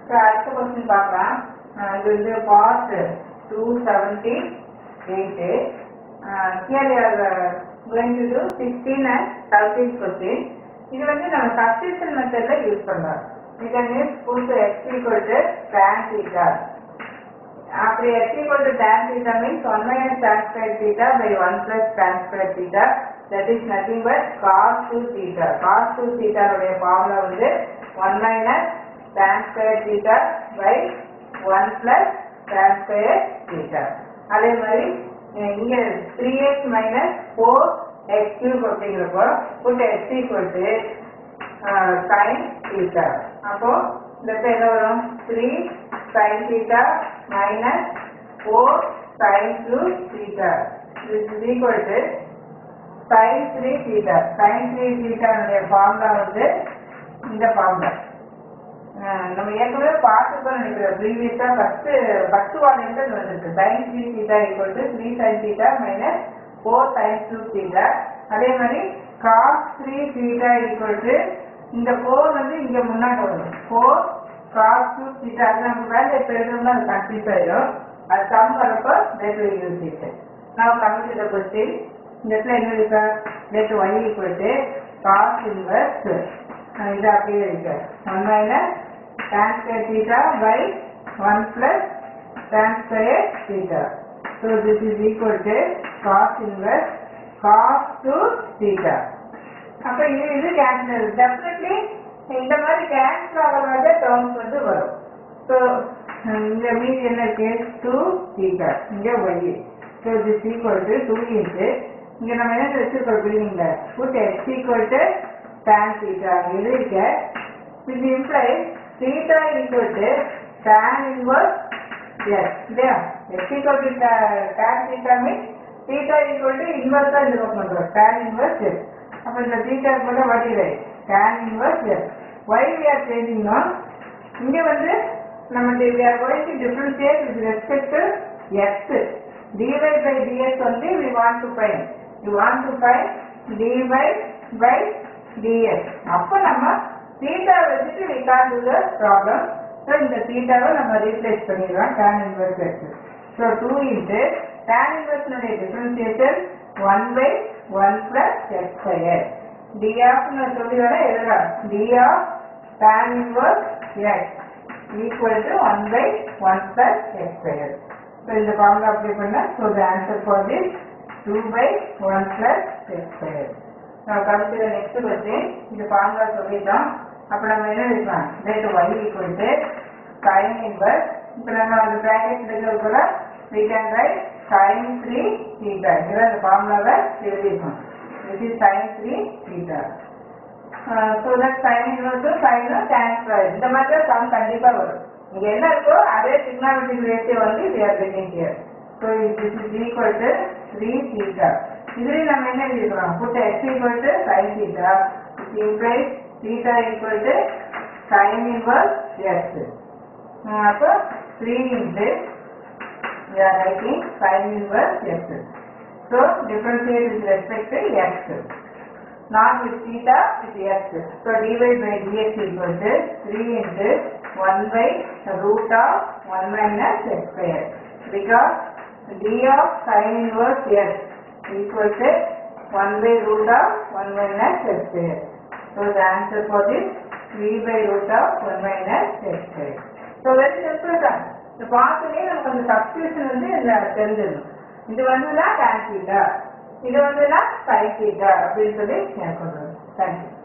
So அடுத்த question பார்க்கலாம் அஹ் இது வந்து part two seventy eight here you're going to two sixteen and seventeen question இது வந்து நம்ம சப்ஸ்டியூஷன் மெத்தட்ல யூஸ் பண்ணலாம் இது வந்து புதுசு x equal to tan theta அப்படி x equal to tan theta means 1 minus tan square theta by 1 plus tan square theta that is nothing but cos 2 theta cos 2 theta உடைய ஃபார்முலா வந்து 1 minus tan square theta by 1 plus tan square theta அதே மாதிரி அஹ் இங்க 3x minus 4x cube அப்படிங்கிறப்போ put x equal to sin theta அப்போ இந்த இடத்துல என்ன வரும் 3 sin theta minus 4 sin 2 theta this is equal to sin 3 theta sin 3 theta உடைய ஃபார்முலா வந்து இந்த ஃபார்முலா நம்ம ஏற்கனவே பார்த்துக்கோ நினைக்கிறோம் ப்ரீவியஸா ஃபர்ஸ்ட் ஃபர்ஸ்ட் வார்னிங்ல வந்திருக்கு sin 3 theta equal to 3 sin theta minus 4 sin 2 theta அதே மாதிரி cos 3 theta equal to இந்த 4 வந்து இங்க முன்னாடி வரும் 4 cos 2 theta அது நம்ம வேலை இப்ப எழுதணும்னா அது கன்ஃபியூஸ் ஆயிடும் அது சம் வரப்போ that will use it now coming to the question இந்த இடத்துல என்ன இருக்கா let y equal to cos inverse அஹ் இது அப்படியே இருக்கு 1 minus tan square theta by 1 plus tan square theta so this is equal to cos inverse cos 2 theta அப்ப இது இது கேன்சல் டெஃபினெட்லி இந்த மாதிரி கேன்சல் ஆகிற மாதிரி டேர்ம்ஸ் வந்து வரும் ஸோ இங்க மீதி என்ன இருக்கு டூ தீட்டா இங்க y so this equal to two into இங்க நம்ம என்ன வச்சிருக்கோம் பில்டிங்ல put x equal to tan theta இது இருக்க இது imply theta equal to tan inverse s இல்லையா x equal to tan theta means theta equal to இன்வர்ஸா இந்த பக்கம் பண்றோம் டேன் இன்வர்ஸ் எஸ் அப்ப இந்த தீட்டா கூட வடிவை tan inverse s why we are changing now இங்க வந்து நம்ம we are going to differentiate with respect to x dy by dx only we want to find we want to find dy by dx அப்ப நம்ம theta வச்சுட்டு we can't do the problem so இந்த தீட்டாவை நம்ம replace பண்ணிடுறோம் tan inverse x so 2 into tan inverse னுடைய differentiation 1 by 1 plus x square d of நான் சொல்லி வர எழுதலாம் d of tan inverse x equal to 1 by 1 plus x square so இந்த formula apply பண்ணா so the answer for this 2 by 1 plus x square now come to the next question இந்த formula சொல்லிட்டோம் அப்ப நம்ம என்ன எழுதலாம் let y equal to sin inverse இப்ப நம்ம அந்த bracket இருக்கிறது கூட we can write sin 3 theta இதுதான் இந்த ஃபார்முலாவை எழுதிருக்கோம் this is sin 3 theta uh, so that sin inverse sin tan square இந்த மாதிரி தான் சம் கண்டிப்பா வரும் இங்க என்ன இருக்கோ அதே trigonometric ratio வந்து we are getting here so this is equal to 3 theta இதுலயும் நம்ம என்ன எழுதிருக்கிறோம் put x equal to sin theta which implies theta equal to sin inverse x uh, அப்போ 3 into we are writing sin inverse x. So differentiate with respect to x. Not with theta, with x. So dy by dx equal to 3 into 1 by root of 1 minus x square. Because d of sin inverse x equal to 1 by root of 1 minus x square. So the answer for this 3 by root of 1 minus x square. So very simple தான் இந்த பார்த்தோன்னே நமக்கு அந்த substitution வந்து இந்த தெரிஞ்சிடணும் இது வந்துலாம் tan theta இது வந்துலாம் sin theta அப்படின்னு சொல்லி எனக்கு கொண்டு வரும் தேங்க்யூ